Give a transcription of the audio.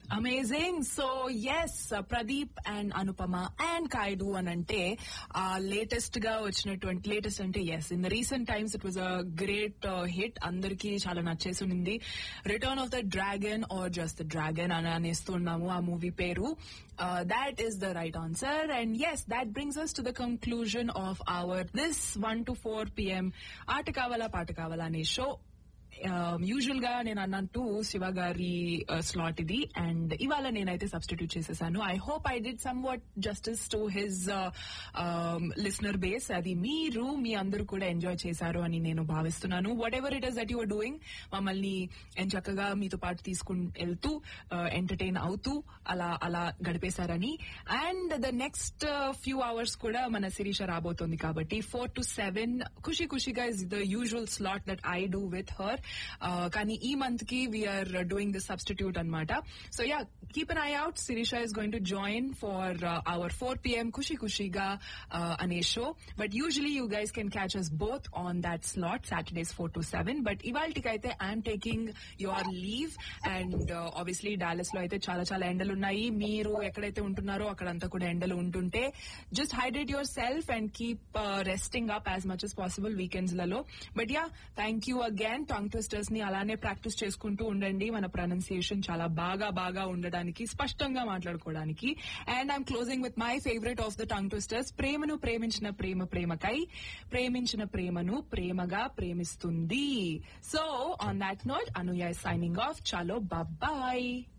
amazing so yes Pradeep and Anupama and కాయిడు అని అంటే ఆ లేటెస్ట్ గా వచ్చినటువంటి లేటెస్ట్ అంటే yes in the recent times it was a great hit అందరికి చాలా నచ్చేసి ఉంది return of the dragon or just the dragon అని అనేస్తున్నాము ఆ మూవీ పేరు that is the right answer and yes that brings us to the conclusion of our this one to four PM ఆట కావాలా పాట కావాలా అనే షో యూజువల్ గా నేను అన్నట్టు శివ గారి స్లాట్ ఇది అండ్ ఇవాళ నేనైతే సబ్స్టిట్యూట్ చేసేసాను I hope I did somewhat justice to his listener base అది మీరు మీ అందరూ కూడా ఎంజాయ్ చేశారు అని నేను భావిస్తున్నాను whatever it is that your doing మమ్మల్ని చక్కగా మీతో పాటు తీసుకుని వెళ్తూ ఎంటర్టైన్ అవుతూ అలా అలా గడిపేశారని and the next few hours కూడా మన శిరీష రాబోతోంది కాబట్టి ఫోర్ టు సెవెన్ ఖుషి ఖుషిగా is the usual slot that I do with her కానీ ఈ మంత్ కి వీఆర్ డూయింగ్ ద సబ్స్టిట్యూట్ అనమాట so yeah keep an eye out Sirisha is going to join for our four PM Khushi ఖుషిగా అనే show but usually you guys can catch us both on that slot Saturdays four to seven but ఇవాళకి అయితే I'm taking your leave and obviously Dallas లో అయితే చాలా చాలా ఎండలు ఉన్నాయి మీరు ఎక్కడైతే ఉంటున్నారో అక్కడంతా కూడా ఎండలు ఉంటుంటే just hydrate yourself and keep resting up as much as possible weekends లలో but yeah thank you again tongue twisters ని అలానే ప్రాక్టీస్ చేసుకుంటూ ఉండండి మన ప్రొనౌన్సియేషన్ చాలా బాగా బాగా ఉండడానికి స్పష్టంగా మాట్లాడుకోవడానికి and I'm closing with my favourite of the tongue twisters ప్రేమను ప్రేమించిన ప్రేమ ప్రేమకై ప్రేమించిన ప్రేమను ప్రేమగా ప్రేమిస్తుంది so on that note Anuya signing off చాలో బాయ్